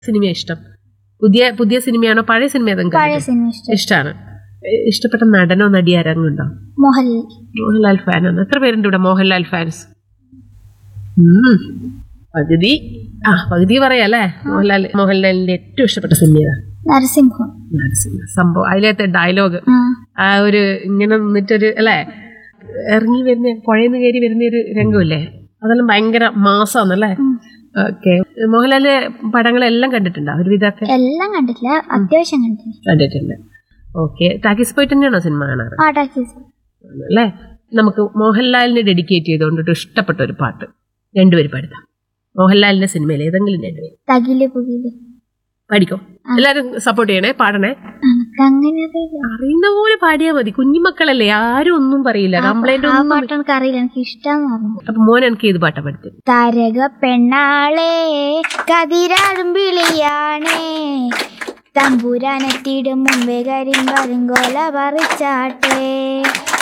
Cinema ഇഷ്ടം പുതിയ പുതിയ സിനിമയാണോ പഴയ സിനിമ ഏതെങ്കിലും പഴയ കണ്ടിട്ടുണ്ടോ? സിനിമ ഇഷ്ടം ഇഷ്ടമാണ് ഇഷ്ടപ്പെട്ട നടനോ നടി ആരെങ്കിലും മോഹൻലാൽ മോഹൻലാൽ ഫാനാണ് എത്ര പേരുണ്ട് ഇവിടെ മോഹൻലാൽ ഫാൻസ് ഉം. പകുതി ആ പകുതി പറയാല്ലേ മോഹൻലാൽ മോഹൻലാലിന്റെ ഏറ്റവും ഇഷ്ടപ്പെട്ട സിനിമ ഏതാ നരസിംഹം നരസിംഹ സംഭവം അതിലത്തെ ഡയലോഗ് ആ ആ ഒരു ഇങ്ങനെ നിന്നിട്ടൊരു അല്ലേ ഇറങ്ങി വരുന്ന പുഴയിൽ കയറി വരുന്ന ഒരു രംഗമില്ലേ അതെല്ലാം ഭയങ്കര മാസാന്നല്ലേ ഉം. ഓക്കെ മോഹൻലാലിന്റെ പടങ്ങളെല്ലാം കണ്ടിട്ടുണ്ടോ ഒരുവിധമൊക്കെ എല്ലാം കണ്ടിട്ടില്ല അത്യാവശ്യം കണ്ടിട്ടില്ല കണ്ടിട്ടുണ്ട് ഓക്കെ ടാക്കീസ് പോയിട്ട് തന്നെയാണോ സിനിമ കാണാറ് ആ ടാക്കീസ് അല്ലേ നമുക്ക് മോഹൻലാലിനെ ഡെഡിക്കേറ്റ് ചെയ്തുകൊണ്ടിട്ട് ഇഷ്ടപ്പെട്ട ഒരു പാട്ട് രണ്ടുപേരും പാടുതാം മോഹൻലാലിന്റെ സിനിമയിൽ ഏതെങ്കിലും രണ്ടുപേരും തകില് പുകില് പാടിക്കോ എല്ലാരും സപ്പോർട്ട് ചെയ്യണേ പാടണേ അങ്ങനെ അറിയില്ല അറിയുന്ന പോലെ പാടിയാ മതി കുഞ്ഞുമക്കളല്ലേ ആരും ഒന്നും പറയില്ല കംപ്ലൈന്റ് ആ ഒന്നും പാട്ട് എനിക്ക് അറിയില്ല എനിക്ക് ഇഷ്ടം പറഞ്ഞു അപ്പൊ മോൻ എനിക്ക് ഏത് പാട്ടാ പഠിച്ചത് തരക പെണ്ണാളെ കതിരാടും വിളിയാണേ തമ്പുരാനെത്തിയിടും മുമ്പേ കരിമ്പരുങ്കോല പറിച്ചാട്ടേ